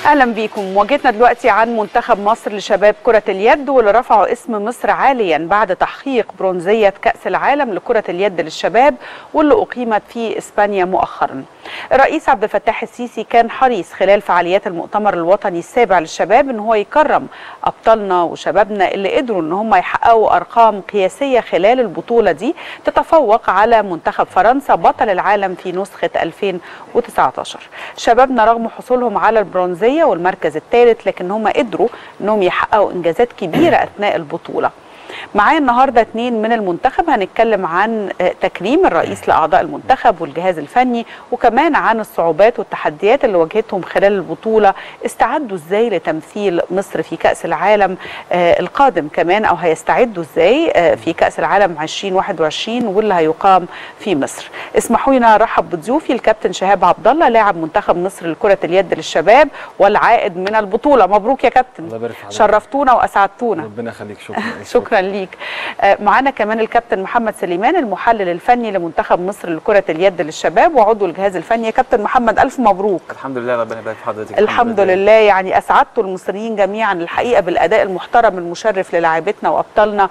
اهلا بيكم مواجهتنا دلوقتي عن منتخب مصر لشباب كره اليد واللي رفعوا اسم مصر عاليا بعد تحقيق برونزيه كاس العالم لكره اليد للشباب واللي اقيمت في اسبانيا مؤخرا. الرئيس عبد الفتاح السيسي كان حريص خلال فعاليات المؤتمر الوطني السابع للشباب ان هو يكرم ابطالنا وشبابنا اللي قدروا ان هم يحققوا ارقام قياسيه خلال البطوله دي تتفوق على منتخب فرنسا بطل العالم في نسخه 2019. شبابنا رغم حصولهم على البرونزيه والمركز الثالث لكن هم قدروا انهم يحققوا انجازات كبيره اثناء البطوله. معايا النهارده اثنين من المنتخب هنتكلم عن تكريم الرئيس لاعضاء المنتخب والجهاز الفني وكمان عن الصعوبات والتحديات اللي واجهتهم خلال البطوله استعدوا ازاي لتمثيل مصر في كاس العالم القادم كمان او هيستعدوا ازاي في كاس العالم 2021 واللي هيقام في مصر اسمحوا لي ارحب بضيوفي الكابتن شهاب عبد الله لاعب منتخب مصر لكره اليد للشباب والعائد من البطوله مبروك يا كابتن الله يبارك في شرفتونا واسعدتونا ربنا يخليك شكرا شكرا ليك معانا كمان الكابتن محمد سليمان المحلل الفني لمنتخب مصر لكرة اليد للشباب وعضو الجهاز الفني يا كابتن محمد ألف مبروك الحمد لله ربنا يبارك في حضرتك الحمد لله يعني أسعدتوا المصريين جميعا الحقيقة بالأداء المحترم المشرف للاعبتنا وأبطالنا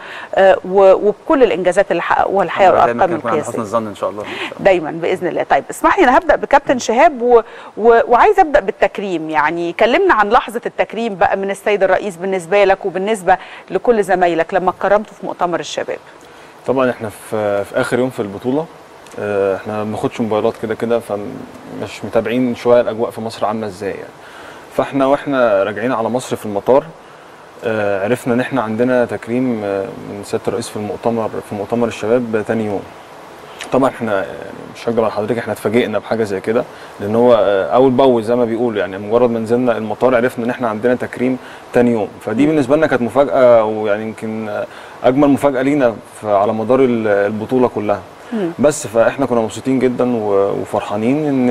وبكل الإنجازات اللي حققوها الحقيقة والأرقام القياسية حسن الظن إن شاء الله دايما بإذن الله طيب اسمح لي أنا هبدأ بكابتن شهاب و... و... وعايز أبدأ بالتكريم يعني كلمنا عن لحظة التكريم بقى من السيد الرئيس بالنسبة لك وبالنسبة لكل زمايلك لما كرمتوا في مؤتمر الشباب طبعا احنا في, في اخر يوم في البطوله احنا ما بناخدش موبايلات كده كده فمش متابعين شويه الاجواء في مصر عامله ازاي يعني فاحنا واحنا راجعين على مصر في المطار عرفنا ان احنا عندنا تكريم من سياده الرئيس في المؤتمر في مؤتمر الشباب تاني يوم طبعا احنا يعني مش هكدب على حضرتك احنا اتفاجئنا بحاجه زي كده لان هو اول باول زي ما بيقولوا يعني مجرد ما نزلنا المطار عرفنا ان احنا عندنا تكريم تاني يوم فدي بالنسبه لنا كانت مفاجاه ويعني يمكن اجمل مفاجاه لينا على مدار البطوله كلها بس فاحنا كنا مبسوطين جدا وفرحانين ان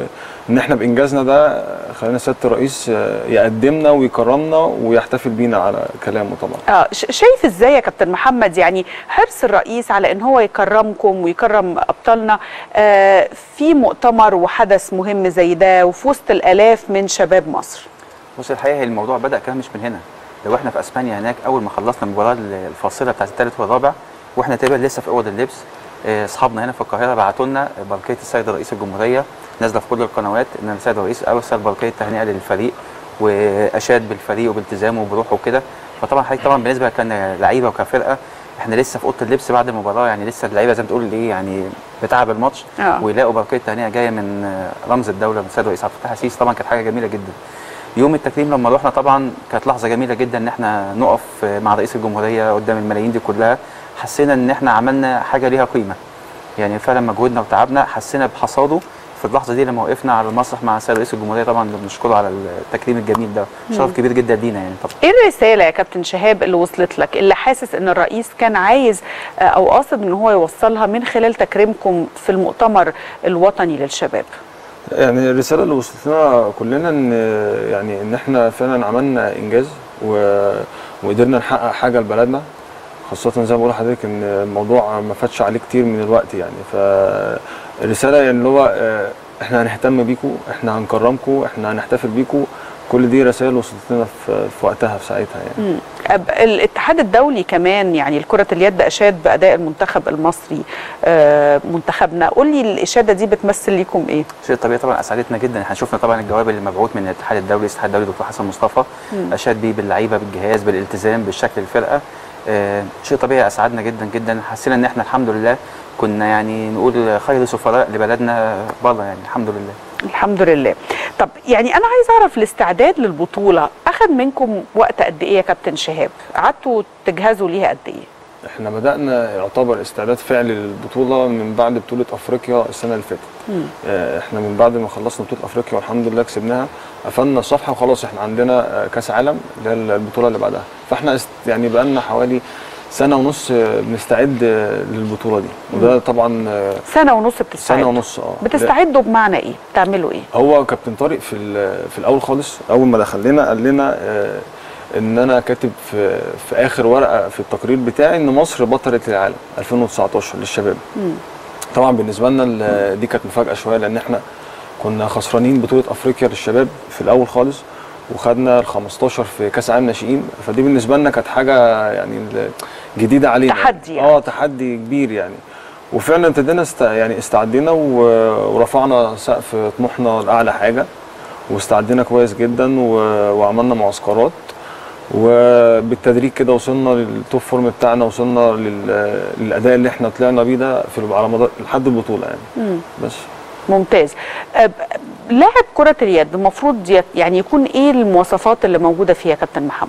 ان احنا بانجازنا ده خلينا سياده الرئيس يقدمنا ويكرمنا ويحتفل بينا على كلامه طبعا اه شايف ازاي يا كابتن محمد يعني حرص الرئيس على ان هو يكرمكم ويكرم ابطالنا آه في مؤتمر وحدث مهم زي ده وفي وسط الالاف من شباب مصر بص الحقيقه الموضوع بدا كمان مش من هنا لو احنا في اسبانيا هناك اول ما خلصنا المباراه الفاصله بتاعت الثالث والرابع واحنا تقريبا لسه في اوض اللبس اصحابنا هنا في القاهره بعتوا لنا بركيه السيد رئيس الجمهوريه نازله في كل القنوات ان السيد الرئيس ارسل بركيه تهنئه للفريق واشاد بالفريق وبالتزامه وبروحه وكده فطبعا حضرتك طبعا بالنسبه كان لعيبه وكفرقه احنا لسه في اوضه اللبس بعد المباراه يعني لسه اللعيبه زي ما تقول ايه يعني بتعب الماتش آه. ويلاقوا بركيه تهنئه جايه من رمز الدوله من السيد الرئيس عبد الفتاح السيسي طبعا كانت حاجه جميله جدا يوم التكريم لما رحنا طبعا كانت لحظه جميله جدا ان احنا نقف مع رئيس الجمهوريه قدام الملايين دي كلها حسينا ان احنا عملنا حاجه ليها قيمه يعني فعلا مجهودنا وتعبنا حسينا بحصاده في اللحظه دي لما وقفنا على المسرح مع السيد رئيس الجمهوريه طبعا اللي بنشكره على التكريم الجميل ده شرف كبير جدا لينا يعني طبعا ايه الرساله يا كابتن شهاب اللي وصلت لك اللي حاسس ان الرئيس كان عايز او قاصد ان هو يوصلها من خلال تكريمكم في المؤتمر الوطني للشباب يعني الرساله اللي وصلت لنا كلنا ان يعني ان احنا فعلا عملنا انجاز و... وقدرنا نحقق حاجه لبلدنا خاصة زي ما بقول لحضرتك ان الموضوع ما فاتش عليه كتير من الوقت يعني فالرسالة يعني اللي هو احنا هنهتم بيكم احنا هنكرمكم احنا هنحتفل بيكم كل دي رسائل وصلت لنا في, في وقتها في ساعتها يعني مم. الاتحاد الدولي كمان يعني الكرة اليد اشاد باداء المنتخب المصري آه منتخبنا قول لي الاشاده دي بتمثل ليكم ايه؟ شيء طبيعي طبعا اسعدتنا جدا احنا شفنا طبعا الجواب اللي مبعوث من الاتحاد الدولي الاتحاد الدولي دكتور حسن مصطفى مم. اشاد بيه باللعيبه بالجهاز بالالتزام بالشكل الفرقه آه شيء طبيعي اسعدنا جدا جدا حسينا ان احنا الحمد لله كنا يعني نقول خير سفراء لبلدنا بره يعني الحمد لله الحمد لله طب يعني انا عايز اعرف الاستعداد للبطوله اخذ منكم وقت قد ايه يا كابتن شهاب قعدتوا تجهزوا ليها قد ايه احنا بدانا يعتبر استعداد فعلي للبطوله من بعد بطوله افريقيا السنه اللي فاتت اه احنا من بعد ما خلصنا بطوله افريقيا والحمد لله كسبناها قفلنا الصفحه وخلاص احنا عندنا كاس عالم اللي هي البطوله اللي بعدها فاحنا يعني بقى لنا حوالي سنه ونص بنستعد للبطوله دي وده طبعا سنه ونص بتستعدوا سنه ونص اه بتستعدوا بمعنى ايه بتعملوا ايه هو كابتن طارق في في الاول خالص اول ما دخل لنا قال لنا اه ان انا كاتب في في اخر ورقه في التقرير بتاعي ان مصر بطله العالم 2019 للشباب مم. طبعا بالنسبه لنا دي كانت مفاجاه شويه لان احنا كنا خسرانين بطوله افريقيا للشباب في الاول خالص وخدنا ال 15 في كاس العالم ناشئين فدي بالنسبه لنا كانت حاجه يعني ال- جديده علينا تحدي يعني. اه تحدي كبير يعني وفعلا ابتدينا است... يعني استعدينا و... ورفعنا سقف طموحنا لاعلى حاجه واستعدينا كويس جدا و... وعملنا معسكرات وبالتدريج كده وصلنا للتوب فورم بتاعنا وصلنا لل... للاداء اللي احنا طلعنا بيه ده في على مدار لحد البطوله يعني مم. بس ممتاز أه، ب- لاعب كرة اليد المفروض يت- يعني يكون ايه المواصفات اللي موجودة فيها كابتن محمد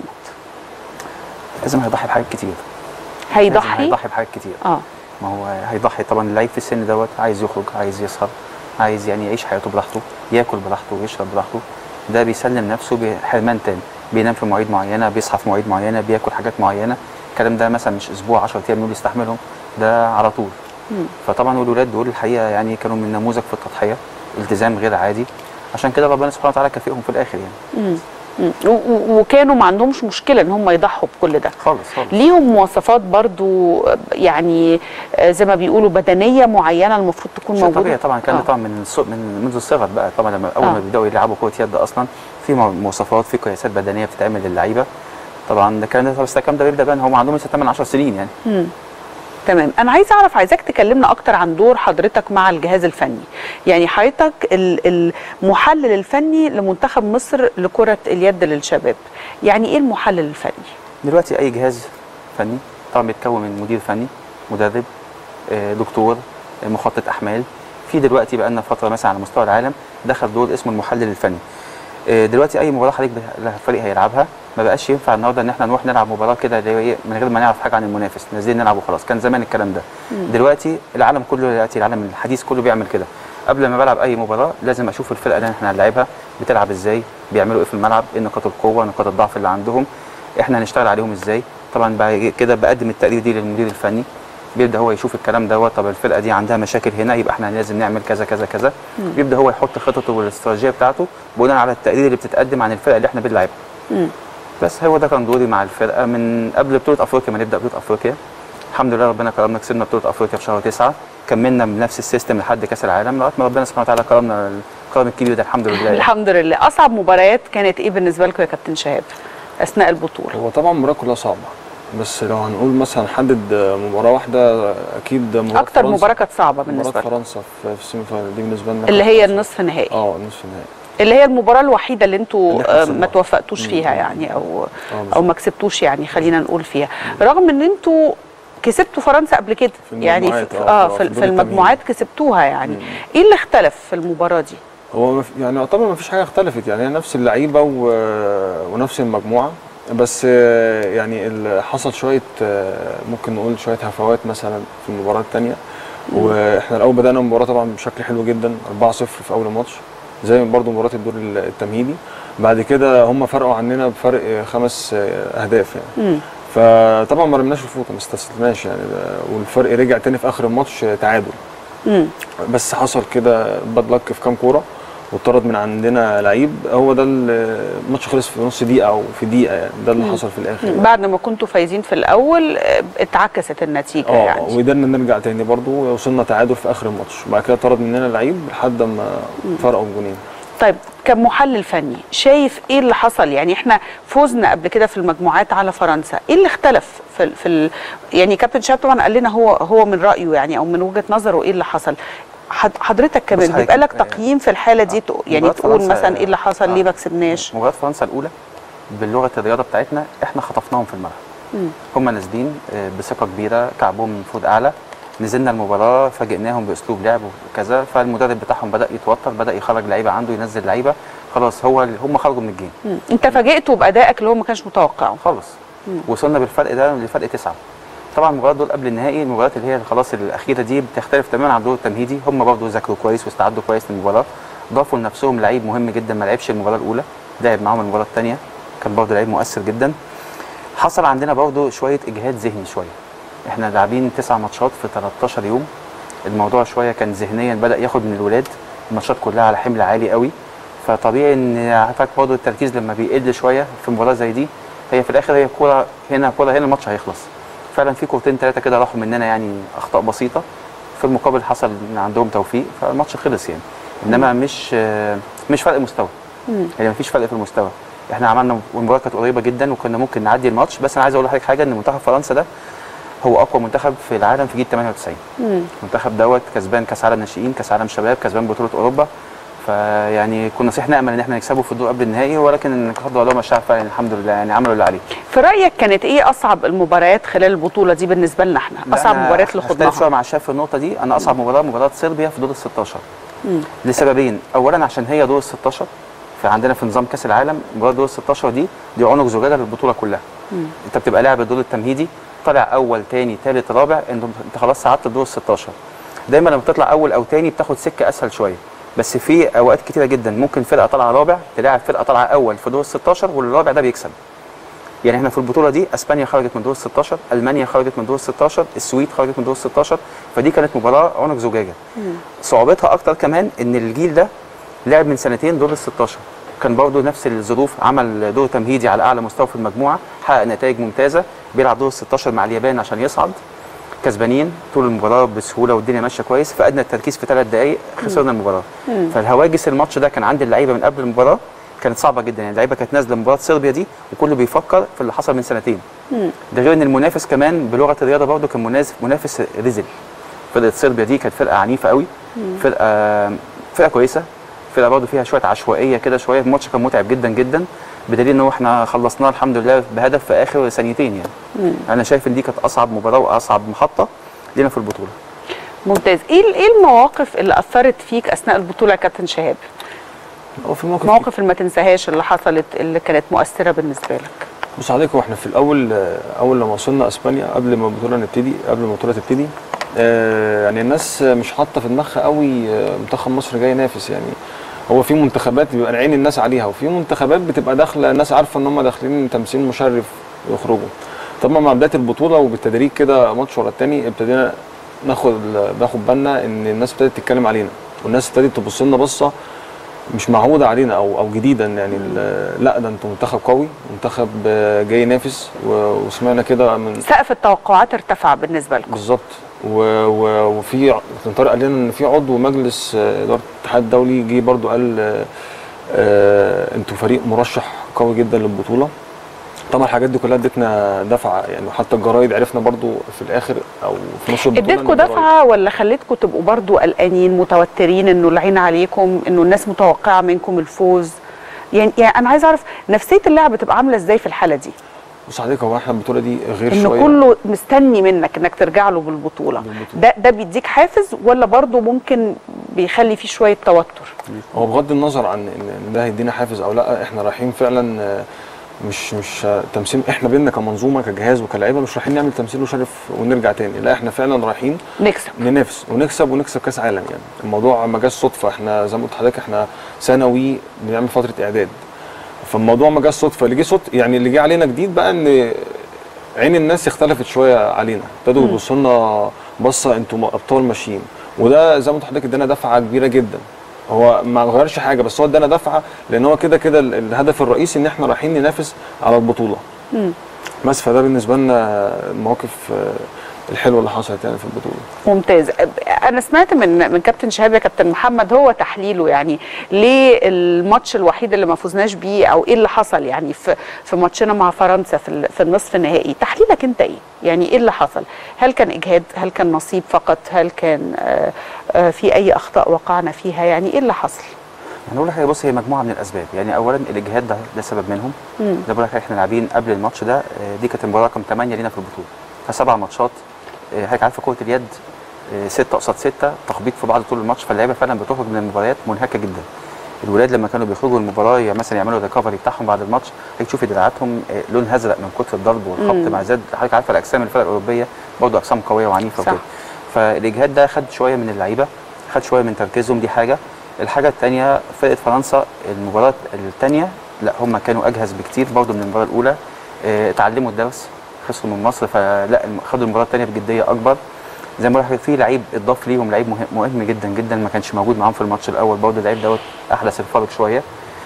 لازم هيضحي بحاجات كتير لازم هيضحي هيضحي بحاجات كتير اه ما هو هيضحي طبعا اللعيب في السن دوت عايز يخرج عايز يسهر عايز يعني يعيش حياته براحته ياكل براحته ويشرب براحته ده بيسلم نفسه بحرمان تام بينام في مواعيد معينه بيصحى في مواعيد معينه بياكل حاجات معينه الكلام ده مثلا مش اسبوع 10 ايام يقول يستحملهم ده على طول مم. فطبعا والولاد دول الحقيقه يعني كانوا من نموذج في التضحيه التزام غير عادي عشان كده ربنا سبحانه وتعالى كافئهم في الاخر يعني مم. مم. و- و- وكانوا ما عندهمش مشكلة ان هم يضحوا بكل ده خالص خالص ليهم مواصفات برضو آه، يعني آه، زي ما بيقولوا بدنية معينة المفروض تكون شيء موجودة طبيعي طبعا كان آه. طبعا من الص- من منذ الصغر بقى طبعا لما اول آه. ما بيبداوا يلعبوا كره يد اصلا في مو- مواصفات في قياسات بدنيه بتتعمل للعيبه طبعا ده كان ده بس الكلام ده بيبدا بقى هم عندهم لسه 8 10 سنين يعني مم. تمام انا عايزه اعرف عايزاك تكلمنا اكتر عن دور حضرتك مع الجهاز الفني يعني حضرتك ال- المحلل الفني لمنتخب مصر لكره اليد للشباب يعني ايه المحلل الفني دلوقتي اي جهاز فني طبعا بيتكون من مدير فني مدرب آه، دكتور آه، مخطط احمال في دلوقتي بقى لنا فتره مثلا على مستوى العالم دخل دور اسمه المحلل الفني آه، دلوقتي اي مباراه حضرتك به- لها فريق هيلعبها ما بقاش ينفع النهارده ان احنا نروح نلعب مباراه كده اللي هي إيه، من غير ما نعرف حاجه عن المنافس نازلين نلعب وخلاص كان زمان الكلام ده دلوقتي العالم كله دلوقتي العالم الحديث كله بيعمل كده قبل ما بلعب اي مباراه لازم اشوف الفرقه اللي احنا هنلعبها بتلعب ازاي بيعملوا ايه في الملعب ايه نقاط القوه نقاط الضعف اللي عندهم احنا هنشتغل عليهم ازاي طبعا بعد كده بقدم التقرير دي للمدير الفني بيبدا هو يشوف الكلام دوت طب الفرقه دي عندها مشاكل هنا يبقى احنا لازم نعمل كذا كذا كذا بيبدا هو يحط خططه والاستراتيجيه بتاعته بناء على التقرير اللي بتتقدم عن الفرقه اللي احنا بنلعبها مم. بس هو ده كان دوري مع الفرقه من قبل بطوله افريقيا ما نبدا بطوله افريقيا الحمد لله ربنا كرمنا كسبنا بطوله افريقيا في شهر تسعة كملنا بنفس السيستم لحد كاس العالم لغايه ما ربنا سبحانه وتعالى كرمنا الكرم الكبير ده الحمد لله يعني. الحمد لله اصعب مباريات كانت ايه بالنسبه لكم يا كابتن شهاب اثناء البطوله هو طبعا المباراه كلها صعبه بس لو هنقول مثلا نحدد مباراه واحده اكيد مباراه اكتر فرنسا. مباراه كانت صعبه مباراه بالنسبه لكم فرنسا في في السيمي فاينل دي بالنسبه لنا اللي كانت هي أصعب. النصف النهائي اه النصف النهائي اللي هي المباراه الوحيده اللي انتوا اللي إحنا آه، وصلنا. ما توفقتوش مم. فيها يعني او اه او بالظبط. ما كسبتوش يعني خلينا نقول فيها رغم ان انتوا كسبتوا فرنسا قبل كده في يعني المجموعات، في آه، اه في في, دور في المجموعات كسبتوها يعني مم. ايه اللي اختلف في المباراه دي هو مف... يعني يعتبر ما فيش حاجه اختلفت يعني هي نفس اللعيبه و... ونفس المجموعه بس آه، يعني ال- حصل شويه آه، ممكن نقول شويه هفوات مثلا في المباراه الثانيه واحنا الاول بدانا المباراه طبعا بشكل حلو جدا 4-0 في اول الماتش زي برضو مباراه الدور التمهيدي بعد كده هم فرقوا عننا بفرق خمس آه، اهداف يعني مم. فطبعا ما رمناش الفوطه ما استسلمناش يعني ده- والفرق رجع تاني في اخر الماتش آه، تعادل مم. بس حصل كده باد لك في كام كوره واتطرد من عندنا لعيب هو ده ال- الماتش خلص في نص دقيقه او في دقيقه يعني ده اللي حصل في الاخر يعني. بعد ما كنتوا فايزين في الاول آه، اتعكست النتيجه اه يعني وقدرنا نرجع تاني برضو وصلنا تعادل في اخر الماتش وبعد كده طرد مننا لعيب لحد ما فرقوا بجونين طيب كمحلل فني شايف ايه اللي حصل يعني احنا فوزنا قبل كده في المجموعات على فرنسا ايه اللي اختلف في ال في ال يعني كابتن شاب طبعا قال لنا هو هو من رايه يعني او من وجهه نظره ايه اللي حصل حد- حضرتك كمان بص بيبقى لك حضرتك، تقييم في الحاله دي تق- يعني مباراة تقول فرنسا، مثلا ايه اللي حصل آه. ليه ما كسبناش مباراه فرنسا الاولى باللغه الرياضه بتاعتنا احنا خطفناهم في الملعب مم. هم نازلين آه، بثقه كبيره كعبهم المفروض اعلى نزلنا المباراه فاجئناهم باسلوب لعب وكذا فالمدرب بتاعهم بدا يتوتر بدا يخرج لعيبه عنده ينزل لعيبه خلاص هو هم خرجوا من الجيم مم. انت فاجئته بادائك اللي هو ما كانش متوقعه خالص وصلنا بالفرق ده لفرق تسعه طبعا المباريات دول قبل النهائي المباريات اللي هي خلاص الاخيره دي بتختلف تماما عن الدور التمهيدي هم برضه ذاكروا كويس واستعدوا كويس للمباراه ضافوا لنفسهم لعيب مهم جدا ما لعبش المباراه الاولى لعب معاهم المباراه الثانيه كان برضه لعيب مؤثر جدا حصل عندنا برضه شويه اجهاد ذهني شويه احنا لاعبين تسع ماتشات في 13 يوم الموضوع شويه كان ذهنيا بدا ياخد من الولاد الماتشات كلها على حمل عالي قوي فطبيعي ان عارفك برضه التركيز لما بيقل شويه في مباراه زي دي هي في الاخر هي كوره هنا كوره هنا الماتش هيخلص فعلا في كورتين ثلاثه كده راحوا مننا يعني اخطاء بسيطه في المقابل حصل ان عندهم توفيق فالماتش خلص يعني انما مش آه، مش فرق مستوى مم. يعني مفيش فرق في المستوى احنا عملنا والمباراه كانت قريبه جدا وكنا ممكن نعدي الماتش بس انا عايز اقول لحضرتك حاجه ان منتخب فرنسا ده هو اقوى منتخب في العالم في جيل 98 المنتخب دوت كسبان كاس عالم ناشئين كاس عالم شباب كسبان بطوله اوروبا فيعني كنا صحيح نامل ان احنا نكسبه في الدور قبل النهائي ولكن قدر الله ما شاء فعلا الحمد لله يعني عملوا اللي عليه في رايك كانت ايه اصعب المباريات خلال البطوله دي بالنسبه لنا احنا لا، اصعب أنا المباريات اللي هختلف شويه خضناها مع الشاف في النقطه دي انا اصعب مباراه مباراه صربيا في دور ال 16 لسببين اولا عشان هي دور ال 16 فعندنا في نظام كاس العالم مباراه دور ال 16 دي دي عنق زجاجه للبطوله كلها انت بتبقى لاعب الدور التمهيدي طالع اول تاني تالت رابع انت انت خلاص صعدت الدور ال 16 دايما لما بتطلع اول او تاني بتاخد سكه اسهل شويه بس في اوقات كتيره جدا ممكن فرقه طالعه رابع تلاعب فرقه طالعه اول في دور ال 16 والرابع ده بيكسب يعني احنا في البطوله دي اسبانيا خرجت من دور ال 16 المانيا خرجت من دور ال 16 السويد خرجت من دور ال 16 فدي كانت مباراه عنق زجاجه صعوبتها اكتر كمان ان الجيل ده لعب من سنتين دور ال 16 كان برضه نفس الظروف عمل دور تمهيدي على اعلى مستوى في المجموعه حقق نتائج ممتازه بيلعب دور ال 16 مع اليابان عشان يصعد كسبانين طول المباراه بسهوله والدنيا ماشيه كويس فادنى التركيز في ثلاث دقائق خسرنا المباراه فالهواجس الماتش ده كان عند اللعيبه من قبل المباراه كانت صعبه جدا يعني اللعيبه كانت نازله مباراه صربيا دي وكله بيفكر في اللي حصل من سنتين ده غير ان المنافس كمان بلغه الرياضه برضه كان منافس منافس رزل فرقه صربيا دي كانت فرقه عنيفه قوي فرقه فرقه كويسه فرقه برضه فيها شويه عشوائيه كده شويه الماتش كان متعب جدا جدا بدليل ان هو احنا خلصناه الحمد لله بهدف في اخر ثانيتين يعني انا شايف ان دي كانت اصعب مباراه واصعب محطه لينا في البطوله ممتاز ايه ايه المواقف اللي اثرت فيك اثناء البطوله يا كابتن شهاب هو في موقف المواقف اللي ما تنساهاش اللي حصلت اللي كانت مؤثره بالنسبه لك بص عليك هو احنا في الاول آه، اول لما وصلنا اسبانيا قبل ما البطوله نبتدي قبل ما البطوله تبتدي آه، يعني الناس مش حاطه في دماغها قوي آه، منتخب مصر جاي ينافس يعني هو في منتخبات بيبقى عين الناس عليها وفي منتخبات بتبقى داخله الناس عارفه ان هم داخلين تمثيل مشرف ويخرجوا طبعا مع بدايه البطوله وبالتدريج كده ماتش ورا التاني ابتدينا ناخد ناخد بالنا ان الناس ابتدت تتكلم علينا والناس ابتدت تبص لنا بصه مش معهوده علينا او او جديدا يعني ال- لا ده انتوا منتخب قوي منتخب آه، جاي ينافس و- وسمعنا كده من سقف التوقعات ارتفع بالنسبه لكم بالظبط و- و- وفي ع- كابتن طارق قال لنا ان في عضو مجلس آه، اداره الاتحاد الدولي جه برضو قال آه، آه، انتوا فريق مرشح قوي جدا للبطوله طبعا الحاجات دي كلها ادتنا دفعه يعني حتى الجرايد عرفنا برضو في الاخر او في نص البطوله اديتكم إن الجرايد- دفعه ولا خليتكم تبقوا برضو قلقانين متوترين انه العين عليكم انه الناس متوقعه منكم الفوز يعني, يعني انا عايزه اعرف نفسيه اللاعب بتبقى عامله ازاي في الحاله دي بص حضرتك هو احنا البطوله دي غير ان شويه كله مستني منك انك ترجع له بالبطوله بالبطولة. ده ده بيديك حافز ولا برضو ممكن بيخلي فيه شويه توتر هو بغض النظر عن ان إن ده هيدينا حافز او لا احنا رايحين فعلا آه، مش مش آه، تمثيل احنا بينا كمنظومه كجهاز وكلاعيبه مش رايحين نعمل تمثيل وشرف ونرجع تاني لا احنا فعلا رايحين نكسب ننافس ونكسب ونكسب كاس عالم يعني الموضوع ما جاش صدفه احنا زي ما قلت لحضرتك احنا ثانوي بنعمل فتره اعداد فالموضوع ما جاش صدفه اللي جه صدفه يعني اللي جه علينا جديد بقى ان عين الناس اختلفت شويه علينا ابتدوا يبصوا لنا بصه انتوا ابطال ماشيين وده زي ما قلت لحضرتك ادانا دفعه كبيره جدا هو ما غيرش حاجه بس هو ادانا دفعه لان هو كده كده ال- الهدف الرئيسي ان احنا رايحين ننافس على البطوله بس فده بالنسبه لنا المواقف آه، الحلوه اللي حصلت يعني في البطوله ممتاز انا سمعت من من كابتن شهاب يا كابتن محمد هو تحليله يعني ليه الماتش الوحيد اللي ما فزناش بيه او ايه اللي حصل يعني في في ماتشنا مع فرنسا في ال- في النصف النهائي تحليلك انت ايه يعني ايه اللي حصل هل كان اجهاد هل كان نصيب فقط هل كان آه، آه، في اي اخطاء وقعنا فيها يعني ايه اللي حصل انا اقول لك حاجه بص هي مجموعه من الاسباب يعني اولا الاجهاد ده ده سبب منهم زي ما بقول لك احنا لاعبين قبل الماتش ده آه، دي كانت المباراه رقم 8 لينا في البطوله فسبع ماتشات آه، حضرتك عارفه كره اليد آه، ستة قصاد ستة تخبيط في بعض طول الماتش فاللعيبه فعلا بتخرج من المباريات منهكه جدا الولاد لما كانوا بيخرجوا من المباراه يعني مثلا يعملوا الريكفري بتاعهم بعد الماتش هيك تشوفي دراعاتهم آه، لون ازرق من كتر الضرب والخبط مع زاد حضرتك عارفه الاجسام الفرق الاوروبيه برضه اجسام قويه وعنيفه صح. وكده فالاجهاد ده خد شويه من اللعيبه خد شويه من تركيزهم دي حاجه الحاجه الثانيه فرقه فرنسا المباراه الثانيه لا هم كانوا اجهز بكتير برضه من المباراه الاولى آه، اتعلموا الدرس خسروا من مصر فلا الم- خدوا المباراه الثانيه بجديه اكبر زي ما بقول لك في لعيب اتضاف ليهم لعيب مهم, مهم جدا جدا ما كانش موجود معاهم في الماتش الاول برضه اللعيب دوت احدث الفرق شويه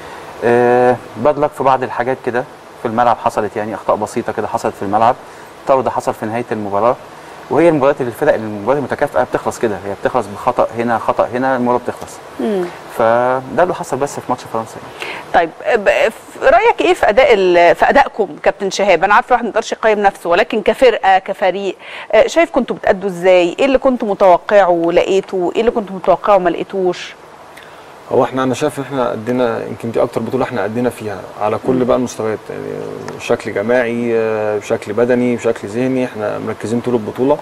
آه بدلك في بعض الحاجات كده في الملعب حصلت يعني اخطاء بسيطه كده حصلت في الملعب طرد حصل في نهايه المباراه وهي المباريات اللي الفرق المباريات المتكافئه بتخلص كده هي بتخلص بخطا هنا خطا هنا المباراه بتخلص مم. فده اللي حصل بس في ماتش فرنسا يعني. طيب ب- في رايك ايه في اداء ال- في ادائكم كابتن شهاب انا عارفه الواحد ما يقدرش يقيم نفسه ولكن كفرقه كفريق آه، شايف كنتوا بتأدوا ازاي ايه اللي كنتوا متوقعه ولقيته ايه اللي كنتوا متوقعه وما لقيتوش هو احنا انا شايف ان احنا ادينا يمكن دي اكتر بطوله احنا ادينا فيها على كل بقى المستويات يعني بشكل جماعي آه، بشكل بدني بشكل ذهني احنا مركزين طول البطوله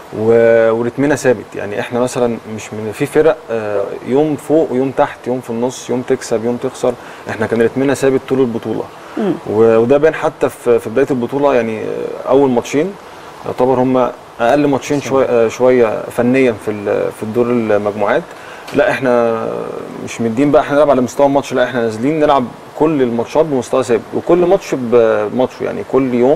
و- ورتمنا ثابت يعني احنا مثلا مش من في فرق آه، يوم فوق ويوم تحت يوم في النص يوم تكسب يوم تخسر احنا كان رتمنا ثابت طول البطوله و- وده بان حتى في في بدايه البطوله يعني آه، اول ماتشين يعتبر هم اقل ماتشين شويه آه، شويه فنيا في ال- في الدور المجموعات لا احنا مش مدين بقى احنا نلعب على مستوى الماتش لا احنا نازلين نلعب كل الماتشات بمستوى ثابت وكل ماتش بماتشه يعني كل يوم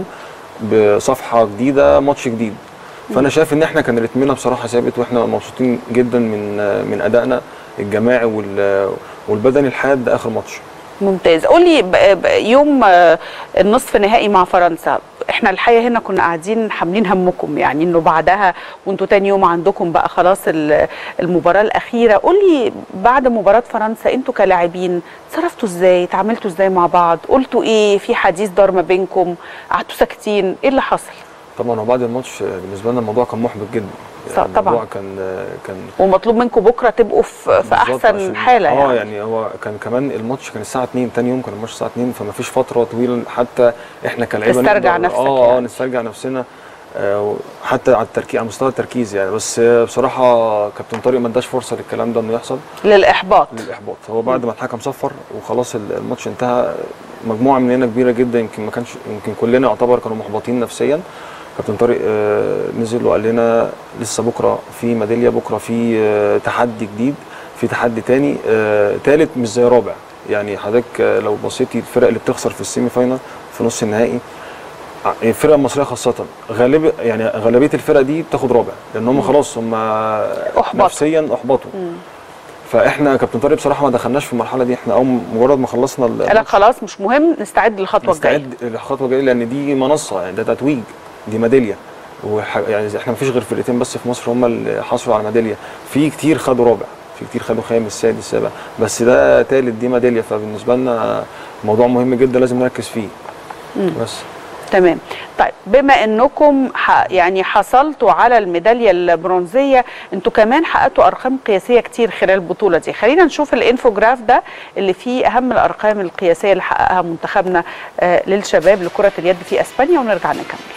بصفحه جديده ماتش جديد فانا شايف ان احنا كان رتمنا بصراحه ثابت واحنا مبسوطين جدا من من ادائنا الجماعي وال- والبدني لحد اخر ماتش ممتاز قولي ب- ب- يوم آه، النصف نهائي مع فرنسا احنا الحقيقه هنا كنا قاعدين حاملين همكم يعني انه بعدها وانتوا تاني يوم عندكم بقى خلاص ال- المباراه الاخيره قولي بعد مباراه فرنسا انتوا كلاعبين صرفتوا ازاي اتعاملتوا ازاي مع بعض قلتوا ايه في حديث دار ما بينكم قعدتوا ساكتين ايه اللي حصل طبعا وبعد الماتش بالنسبه لنا الموضوع كان محبط جدا صح، طبعاً. الموضوع كان كان ومطلوب منكم بكره تبقوا في, في بالظبط احسن عشان- حاله اه يعني, يعني هو كان كمان الماتش كان الساعه 2 تاني يوم كان الماتش الساعه 2 فما فيش فتره طويله حتى احنا كلاعيبه تسترجع نقدر- نفسك اه اه يعني. نسترجع نفسنا آه حتى على التركيز على مستوى التركيز يعني بس آه، بصراحه كابتن طارق ما اداش فرصه للكلام ده انه يحصل للاحباط للاحباط هو بعد ما الحكم صفر وخلاص ال- الماتش انتهى مجموعه مننا كبيره جدا يمكن ما كانش يمكن كلنا يعتبر كانوا محبطين نفسيا كابتن طارق آه، نزل وقال لنا لسه بكره في ميداليه بكره في آه، تحدي جديد في تحدي تاني آه، تالت مش زي رابع يعني حضرتك آه، لو بصيتي الفرق اللي بتخسر في السيمي فاينال في نص النهائي ع- الفرق المصريه خاصه غالب يعني غالبيه الفرق دي بتاخد رابع لان هم خلاص هم أحبطوا. نفسيا احبطوا فاحنا كابتن طارق بصراحه ما دخلناش في المرحله دي احنا اول مجرد ما خلصنا ال- قال لك خلاص مش مهم نستعد للخطوه الجايه نستعد للخطوه الجايه لان دي منصه يعني ده تتويج دي ميداليه وح... يعني احنا مفيش غير فرقتين بس في مصر هم اللي حصلوا على ميداليه في كتير خدوا رابع في كتير خدوا خامس سادس سابع بس ده تالت دي ميداليه فبالنسبه لنا موضوع مهم جدا لازم نركز فيه بس تمام طيب بما انكم ح... يعني حصلتوا على الميداليه البرونزيه انتوا كمان حققتوا ارقام قياسيه كتير خلال البطوله دي خلينا نشوف الانفوجراف ده اللي فيه اهم الارقام القياسيه اللي حققها منتخبنا آه للشباب لكره اليد في اسبانيا ونرجع نكمل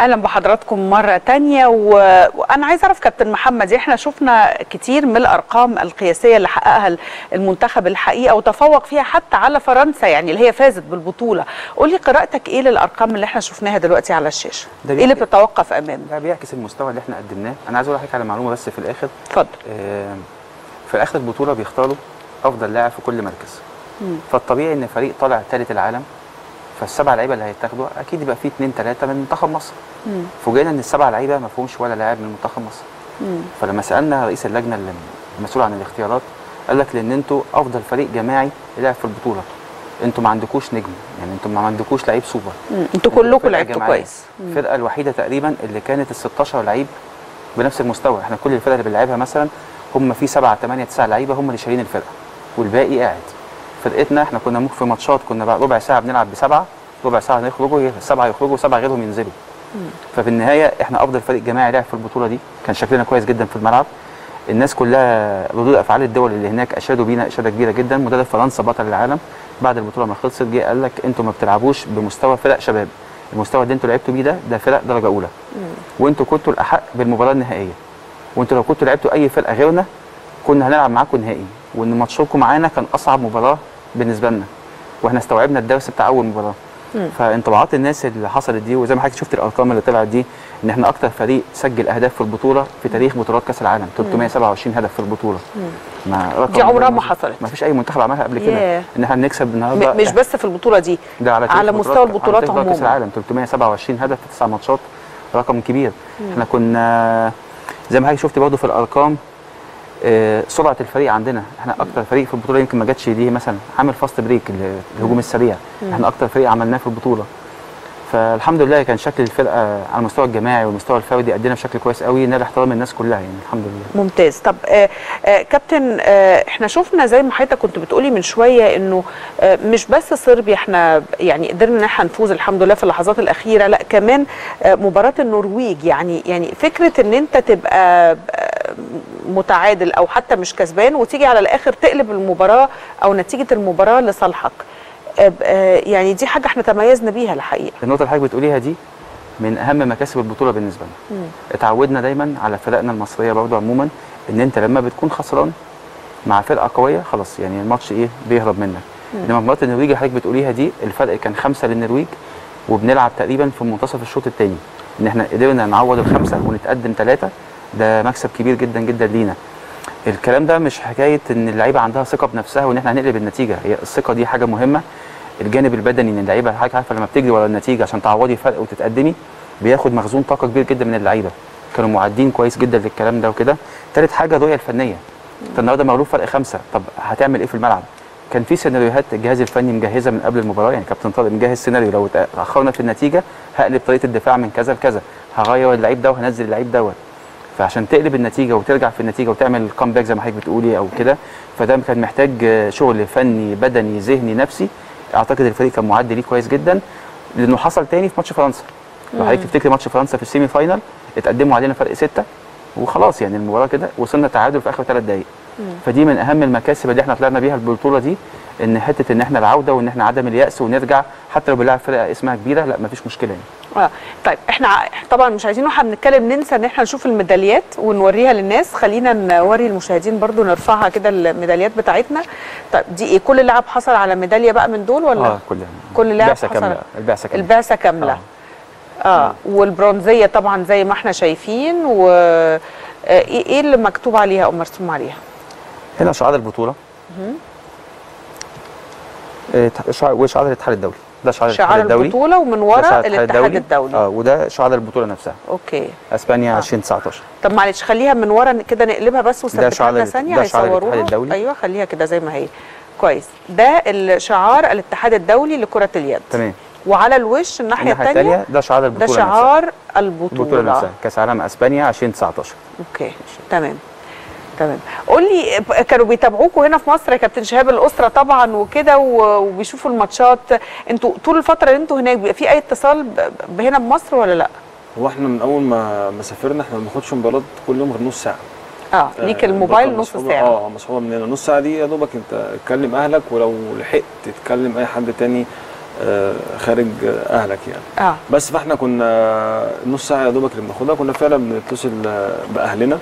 اهلا بحضراتكم مره تانية و... وانا عايز اعرف كابتن محمد احنا شفنا كتير من الارقام القياسيه اللي حققها المنتخب الحقيقه وتفوق فيها حتى على فرنسا يعني اللي هي فازت بالبطوله قول لي قراءتك ايه للارقام اللي احنا شفناها دلوقتي على الشاشه ده ايه اللي بيحكي- بتتوقف امامه ده بيعكس المستوى اللي احنا قدمناه انا عايز اقول لحضرتك على معلومه بس في الاخر اتفضل آه، في اخر البطوله بيختاروا افضل لاعب في كل مركز مم. فالطبيعي ان فريق طالع ثالث العالم فالسبع لعيبه اللي هيتاخدوا اكيد يبقى فيه اثنين ثلاثه من منتخب مصر مم. فوجئنا ان السبع لعيبه ما فيهمش ولا لاعب من منتخب مصر مم. فلما سالنا رئيس اللجنه اللي المسؤول عن الاختيارات قال لك لان انتوا افضل فريق جماعي لعب في البطوله انتوا ما عندكوش نجم يعني انتوا ما عندكوش لعيب سوبر مم. انتوا انتوا كلكم فرقة لعبتوا جماعية. كويس مم. الفرقه الوحيده تقريبا اللي كانت ال 16 لعيب بنفس المستوى احنا كل الفرق اللي بنلعبها مثلا هم في 7 8 9 لعيبه هم اللي شايلين الفرقه والباقي قاعد فرقتنا احنا كنا ممكن في ماتشات كنا بقى ربع ساعه بنلعب بسبعه ربع ساعه نخرجوا السبعه يخرجوا سبعه غيرهم ينزلوا ففي النهايه احنا افضل فريق جماعي لعب في البطوله دي كان شكلنا كويس جدا في الملعب الناس كلها ردود افعال الدول اللي هناك اشادوا بينا اشاده كبيره جدا مدرب فرنسا بطل العالم بعد البطوله ما خلصت جه قال لك انتوا ما بتلعبوش بمستوى فرق شباب المستوى اللي انتوا لعبتوا بيه ده ده فرق درجه اولى وانتوا كنتوا الاحق بالمباراه النهائيه وانتوا لو كنتوا لعبتوا اي فرقه غيرنا كنا هنلعب معاكم نهائي وان ماتشكم معانا كان اصعب مباراه بالنسبه لنا واحنا استوعبنا الدرس بتاع اول مباراه فانطباعات الناس اللي حصلت دي وزي ما حضرتك شفت الارقام اللي طلعت دي ان احنا اكتر فريق سجل اهداف في البطوله في تاريخ بطولات كاس العالم 327 هدف في البطوله ما رقم دي عمرها غير ما مسبوق. حصلت. ما فيش اي منتخب عملها قبل كده ياه. ان احنا نكسب النهارده م- مش بس في البطوله دي ده على, تاريخ على بطولات- مستوى البطولات على تاريخ بطولات كاس عموما. العالم 327 هدف في تسع ماتشات رقم كبير احنا كنا زي ما حضرتك شفت برضه في الارقام آه، سرعه الفريق عندنا احنا اكتر فريق في البطوله يمكن ما جاتش دي مثلا عامل فاست بريك ال- الهجوم السريع احنا اكتر فريق عملناه في البطوله فالحمد لله كان شكل الفرقه على المستوى الجماعي والمستوى الفردي ادينا بشكل كويس قوي نال احترام الناس كلها يعني الحمد لله ممتاز طب آه آه كابتن آه احنا شفنا زي ما حضرتك كنت بتقولي من شويه انه آه مش بس صربيا احنا يعني قدرنا ان احنا نفوز الحمد لله في اللحظات الاخيره لا كمان آه مباراه النرويج يعني يعني فكره ان انت تبقى آه متعادل او حتى مش كسبان وتيجي على الاخر تقلب المباراه او نتيجه المباراه لصالحك آه آه يعني دي حاجه احنا تميزنا بيها الحقيقه النقطه اللي حضرتك بتقوليها دي من اهم مكاسب البطوله بالنسبه لنا اتعودنا دايما على فرقنا المصريه برضه عموما ان انت لما بتكون خسران مع فرقه قويه خلاص يعني الماتش ايه بيهرب منك انما مباراه النرويج اللي حضرتك بتقوليها دي الفرق كان خمسه للنرويج وبنلعب تقريبا في منتصف الشوط الثاني ان احنا قدرنا نعوض الخمسه ونتقدم ثلاثه ده مكسب كبير جدا جدا لينا الكلام ده مش حكايه ان اللعيبه عندها ثقه بنفسها وان احنا هنقلب النتيجه هي الثقه دي حاجه مهمه الجانب البدني ان اللعيبه حضرتك عارفه لما بتجري ورا النتيجه عشان تعوضي فرق وتتقدمي بياخد مخزون طاقه كبير جدا من اللعيبه كانوا معدين كويس جدا للكلام ده وكده تالت حاجه الرؤيه الفنيه انت النهارده مغلوب فرق خمسه طب هتعمل ايه في الملعب كان في سيناريوهات الجهاز الفني مجهزه من قبل المباراه يعني كابتن طارق مجهز سيناريو لو اتاخرنا في النتيجه هقلب طريقه الدفاع من كذا لكذا هغير اللعيب ده وهنزل اللعيب دوت فعشان تقلب النتيجه وترجع في النتيجه وتعمل كومباك زي ما حضرتك بتقولي او كده فده كان محتاج آه، شغل فني بدني ذهني نفسي اعتقد الفريق كان معد ليه كويس جدا لانه حصل تاني في ماتش فرنسا لو حضرتك تفتكري ماتش فرنسا في السيمي فاينال اتقدموا علينا فرق سته وخلاص يعني المباراه كده وصلنا تعادل في اخر ثلاث دقائق فدي من اهم المكاسب اللي احنا طلعنا بيها البطوله دي ان حته ان احنا العوده وان احنا عدم الياس ونرجع حتى لو بنلعب فرقه اسمها كبيره لا مفيش مشكله يعني اه طيب احنا ع- طبعا مش عايزين واحنا بنتكلم ننسى ان احنا نشوف الميداليات ونوريها للناس خلينا نوري المشاهدين برضو نرفعها كده الميداليات بتاعتنا طيب دي ايه كل لاعب حصل على ميداليه بقى من دول ولا اه كلها كل لاعب البعثه حصل- كامله البعثه كامله البعثه كامله اه والبرونزيه طبعا زي ما احنا شايفين و آه، ايه إيه اللي مكتوب عليها او مرسوم عليها هنا شعار البطوله آه، شعار وشعار الاتحاد الدولي ده شعار الاتحاد شعار الدولي البطوله ومن ده ورا شعار الاتحاد الدولي اه وده شعار البطوله نفسها اوكي اسبانيا آه. 2019 طب معلش خليها من ورا كده نقلبها بس وثبتها شعار لنا ال- ثانيه ده شعار الاتحاد هيصوروها الدولي. ايوه خليها كده زي ما هي كويس ده الشعار الاتحاد الدولي لكره اليد تمام وعلى الوش الناحيه الناحيه الثانيه الثانيه ده شعار ده البطوله نفسها شعار البطوله البطوله نفسها كاس عالم اسبانيا 2019 اوكي تمام تمام قول لي ب- كانوا بيتابعوكوا هنا في مصر يا كابتن شهاب الاسره طبعا وكده و- وبيشوفوا الماتشات انتوا طول الفتره اللي انتوا هناك بيبقى في اي اتصال ب- ب- هنا بمصر ولا لا؟ هو احنا من اول ما ما سافرنا احنا ما بناخدش موبايلات كل يوم غير نص ساعه اه ليك آه، الموبايل الباقة نص مسحوبة- ساعه اه مسحوبه مننا نص ساعه دي يا دوبك انت تكلم اهلك ولو لحقت تتكلم اي حد تاني آه، خارج آه، اهلك يعني اه بس فاحنا كنا نص ساعه يا دوبك اللي بناخدها كنا فعلا بنتصل آه، باهلنا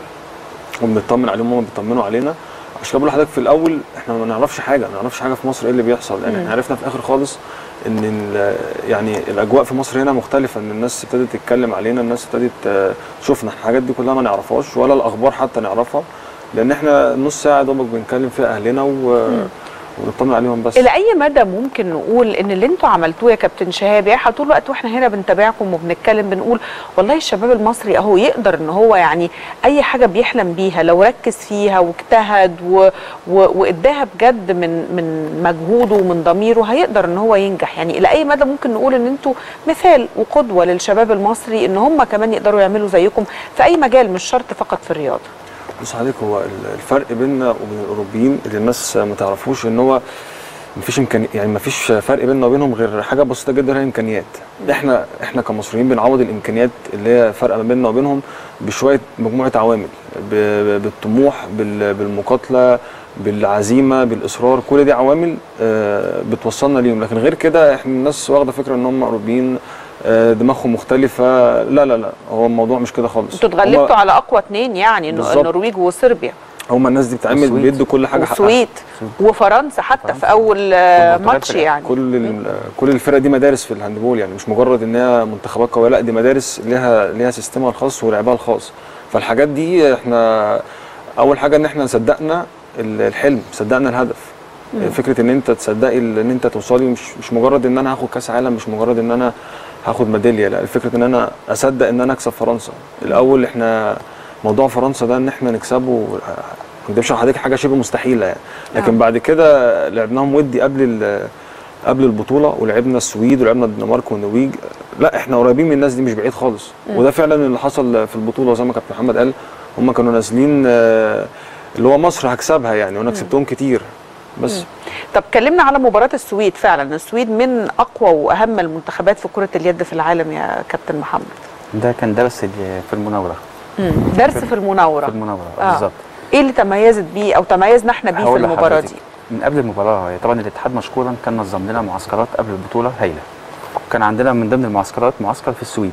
وبنطمن عليهم وهم بيطمنوا علينا عشان كده بقول لحضرتك في الاول احنا ما نعرفش حاجه ما نعرفش حاجه في مصر ايه اللي بيحصل لان احنا عرفنا في الاخر خالص ان ال- يعني الاجواء في مصر هنا مختلفه ان الناس ابتدت تتكلم علينا الناس ابتدت آه، تشوفنا الحاجات دي كلها ما نعرفهاش ولا الاخبار حتى نعرفها لان احنا نص ساعه يا دوبك بنتكلم فيها اهلنا و... ونطمن عليهم بس الى اي مدى ممكن نقول ان اللي انتوا عملتوه يا كابتن شهاب يعني إحنا طول الوقت واحنا هنا بنتابعكم وبنتكلم بنقول والله الشباب المصري اهو يقدر ان هو يعني اي حاجه بيحلم بيها لو ركز فيها واجتهد و... و... واداها بجد من من مجهوده ومن ضميره هيقدر ان هو ينجح يعني الى اي مدى ممكن نقول ان انتوا مثال وقدوه للشباب المصري ان هم كمان يقدروا يعملوا زيكم في اي مجال مش شرط فقط في الرياضه بص حضرتك هو ال- الفرق بيننا وبين الاوروبيين اللي الناس ما تعرفوش ان هو مفيش امكاني يعني مفيش فرق بيننا وبينهم غير حاجه بسيطه جدا هي الامكانيات احنا احنا كمصريين بنعوض الامكانيات اللي هي فرق ما بيننا وبينهم بشويه مجموعه عوامل ب- ب- بالطموح بال- بالمقاتله بالعزيمه بالاصرار كل دي عوامل آه، بتوصلنا ليهم لكن غير كده احنا الناس واخده فكره ان هم اوروبيين آه، دماغهم مختلفه لا لا لا هو الموضوع مش كده خالص انتوا هم- اتغلبتوا على اقوى اتنين يعني بالظبط. النرويج وصربيا هم الناس دي بتعمل والسويد. بيدوا كل حاجه حقها والسويد وفرنسا حتى في اول آه، والبرتغال ماتش في الآخر. يعني كل ال- كل الفرق دي مدارس في الهاندبول يعني مش مجرد ان هي منتخبات قويه لا دي مدارس ليها ليها سيستمها الخاص ولعبها الخاص فالحاجات دي احنا اول حاجه ان احنا صدقنا ال- الحلم صدقنا الهدف فكره ان انت تصدقي ال- ان انت توصلي مش مش مجرد ان انا هاخد كاس عالم مش مجرد ان انا هاخد ميداليه لا فكره ان انا اصدق ان انا اكسب فرنسا الاول احنا موضوع فرنسا ده ان احنا نكسبه ما اكدبش على حضرتك حاجه شبه مستحيله يعني لكن آه. بعد كده لعبناهم ودي قبل ال- قبل البطوله ولعبنا السويد ولعبنا الدنمارك والنرويج لا احنا قريبين من الناس دي مش بعيد خالص وده فعلا اللي حصل في البطوله زي ما كابتن محمد قال هم كانوا نازلين آه، اللي هو مصر هكسبها يعني وانا كسبتهم كتير بس طب كلمنا على مباراة السويد فعلا السويد من أقوى وأهم المنتخبات في كرة اليد في العالم يا كابتن محمد ده كان درس ال- في المناوره درس في المناورة في المناوره آه. بالظبط إيه اللي تميزت بيه أو تميزنا احنا بيه في هقول المباراة لحضرتك، دي من قبل المباراه طبعا الاتحاد مشكورا كان نظم لنا معسكرات قبل البطوله هايله كان عندنا من ضمن المعسكرات معسكر في السويد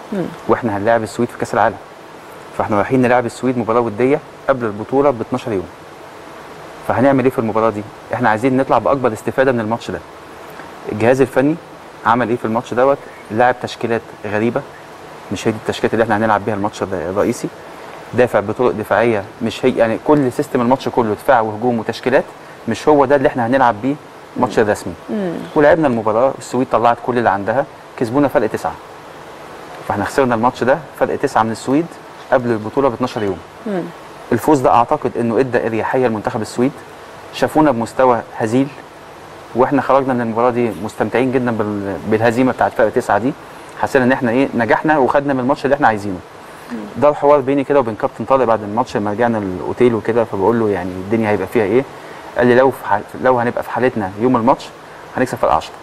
واحنا هنلاعب السويد في كاس العالم فاحنا رايحين نلعب السويد مباراه وديه قبل البطوله ب 12 يوم فهنعمل ايه في المباراه دي احنا عايزين نطلع باكبر استفاده من الماتش ده الجهاز الفني عمل ايه في الماتش دوت لعب تشكيلات غريبه مش هي دي التشكيلات اللي احنا هنلعب بيها الماتش الر- الرئيسي دافع بطرق دفاعيه مش هي يعني كل سيستم الماتش كله دفاع وهجوم وتشكيلات مش هو ده اللي احنا هنلعب بيه الماتش الرسمي ولعبنا المباراه السويد طلعت كل اللي عندها كسبونا فرق تسعه فاحنا خسرنا الماتش ده فرق تسعه من السويد قبل البطوله ب 12 يوم الفوز ده اعتقد انه ادى اريحيه لمنتخب السويد شافونا بمستوى هزيل واحنا خرجنا من المباراه دي مستمتعين جدا بال- بالهزيمه بتاعت فرق تسعه دي حسينا ان احنا ايه نجحنا وخدنا من الماتش اللي احنا عايزينه ده الحوار بيني كده وبين كابتن طارق بعد الماتش لما رجعنا الاوتيل وكده فبقول له يعني الدنيا هيبقى فيها ايه قال لي لو في حال لو هنبقى في حالتنا يوم الماتش هنكسب فرق 10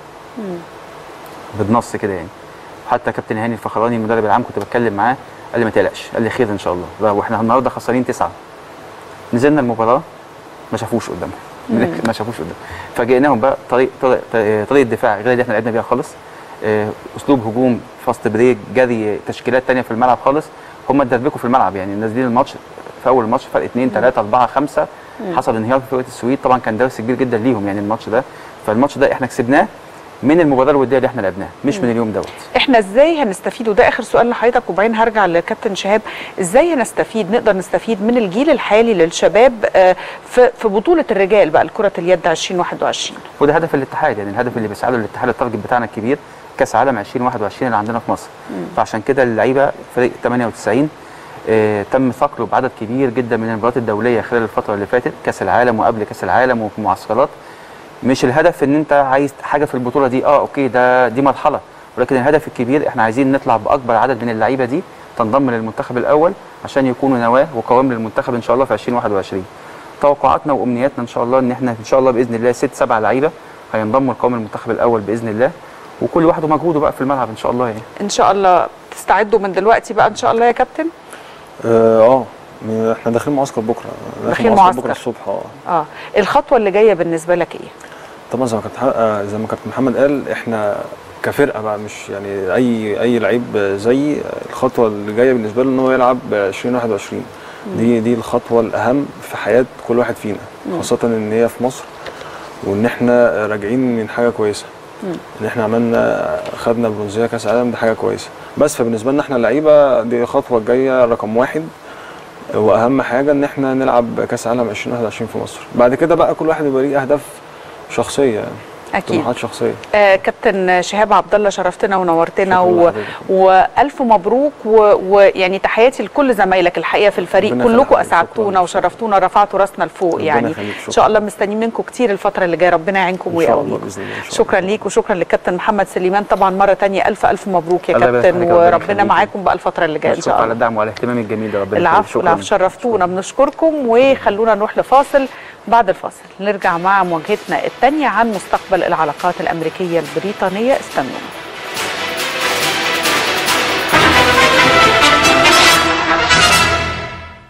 بالنص كده يعني حتى كابتن هاني الفخراني المدرب العام كنت بتكلم معاه قال لي ما تقلقش قال لي خير ان شاء الله لا، واحنا النهارده خسرانين تسعه نزلنا المباراه ما شافوش قدامهم ما شافوش قدام فاجئناهم بقى طريق طريق طريقه دفاع غير اللي احنا لعبنا بيها خالص آه، اسلوب هجوم فاست بريك جري تشكيلات تانية في الملعب خالص هم اتدربكوا في الملعب يعني نازلين الماتش في اول الماتش فرق 2 3 4 5 حصل انهيار في فرقه السويد طبعا كان درس كبير جدا ليهم يعني الماتش ده فالماتش ده احنا كسبناه من المباراه الوديه اللي احنا لعبناها مش من اليوم دوت احنا ازاي هنستفيد وده اخر سؤال لحضرتك وبعدين هرجع لكابتن شهاب ازاي هنستفيد نقدر نستفيد من الجيل الحالي للشباب آه، في في بطوله الرجال بقى لكره اليد 2021 وده هدف الاتحاد يعني الهدف اللي بيسعى له الاتحاد التارجت بتاعنا الكبير كاس عالم 2021 اللي عندنا في مصر فعشان كده اللعيبه فريق 98 آه تم ثقله بعدد كبير جدا من المباريات الدوليه خلال الفتره اللي فاتت كاس العالم وقبل كاس العالم وفي معسكرات مش الهدف ان انت عايز حاجه في البطوله دي اه اوكي ده دي مرحله ولكن الهدف الكبير احنا عايزين نطلع باكبر عدد من اللعيبه دي تنضم للمنتخب الاول عشان يكونوا نواه وقوام للمنتخب ان شاء الله في 2021 توقعاتنا وامنياتنا ان شاء الله ان احنا ان شاء الله باذن الله ست سبع لعيبه هينضموا لقوام المنتخب الاول باذن الله وكل واحد ومجهوده بقى في الملعب ان شاء الله يعني ان شاء الله تستعدوا من دلوقتي بقى ان شاء الله يا كابتن اه آه، م- احنا داخلين معسكر بكره داخلين بكره معسكر. الصبح اه اه الخطوه اللي جايه بالنسبه لك ايه طبعا زي ما كابتن حق- آه، زي ما كابتن محمد قال احنا كفرقه بقى مش يعني اي اي لعيب زي الخطوه اللي جايه بالنسبه له ان هو يلعب 2021 دي دي الخطوه الاهم في حياه كل واحد فينا خاصه ان هي في مصر وان احنا راجعين من حاجه كويسه ان احنا عملنا خدنا برونزيه كاس عالم دي حاجه كويسه بس فبالنسبه لنا احنا اللعيبه دي الخطوه الجايه رقم واحد واهم حاجه ان احنا نلعب كاس عالم 2021 في مصر بعد كده بقى كل واحد يبقى ليه اهداف شخصيه يعني اكيد طموحات شخصيه آه كابتن شهاب عبد الله شرفتنا ونورتنا شكراً و... لحضرتك. والف مبروك و- ويعني تحياتي لكل زمايلك الحقيقه في الفريق ربنا كلكم يخليك. اسعدتونا شكراً. وشرفتونا رفعتوا راسنا لفوق ربنا يعني يخليك. ان شكراً. شاء الله مستنيين منكم كتير الفتره اللي جايه ربنا يعينكم ان شاء الله ويقويكم باذن الله إن شاء الله. شكرا ليك وشكرا للكابتن محمد سليمان طبعا مره تانية الف الف مبروك يا الله يبارك كابتن فيك، ربنا وربنا يخليك. معاكم بقى الفتره اللي جايه ان مشكور شاء على الله الدعم والاهتمام الجميل ده ربنا العفو يخليك. العفو شرفتونا بنشكركم وخلونا نروح لفاصل بعد الفاصل نرجع مع مواجهتنا الثانيه عن مستقبل العلاقات الامريكيه البريطانيه استنونا